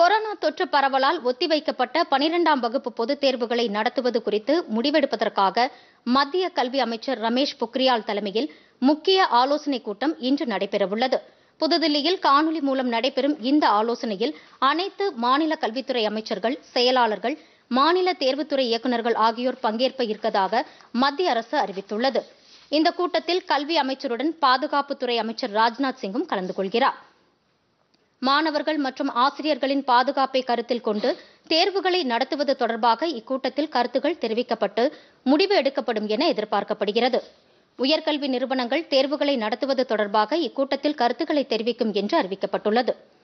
corona தொற்று பரவலால் ஒத்திவைக்கப்பட்ட பனிரெண்டாம் வகுப்பு பொதுத் தேர்வுகளை நடத்துவது குறித்து முடிவெடுப்பதற்காக மத்திய கல்வி அமைச்சர் ரமேஷ் பொக்ரியால் தலைமையில் முக்கிய ஆலோசனைக் கூட்டம் இன்று நடைபெறவுள்ளது புதுதில்லியில் காணொலி மூலம் நடைபெறும் இந்த ஆலோசனையில் அனைத்து மாநில கல்வித்துறை அமைச்சர்கள் செயலாளர்கள் மாநில தேர்வுத்துறை இயக்குநர்கள் ஆகியோர் பங்கேற்ப இருக்கதாக மத்திய அரசு அறிவித்துள்ளது இந்த கூட்டத்தில் கல்வி அமைச்சருடன் பாதுகாப்புத்துறை அமைச்சர் ராஜ்நாத் சிங்கும் கலந்து கொள்கிறார் மாணவர்கள் மற்றும் ஆசிரியர்களின் பாதுகாப்பை கருத்தில் கொண்டு தேர்வுகளை நடத்துவது தொடர்பாக இக்கூட்டத்தில் கருத்துகள் தெரிவிக்கப்பட்டு முடிவு எடுக்கப்படும் என எதிர்பார்க்கப்படுகிறது உயர்கல்வி நிறுவனங்கள் தேர்வுகளை நடத்துவது தொடர்பாக இக்கூட்டத்தில் கருத்துக்களை தெரிவிக்கும் என்று அறிவிக்கப்பட்டுள்ளது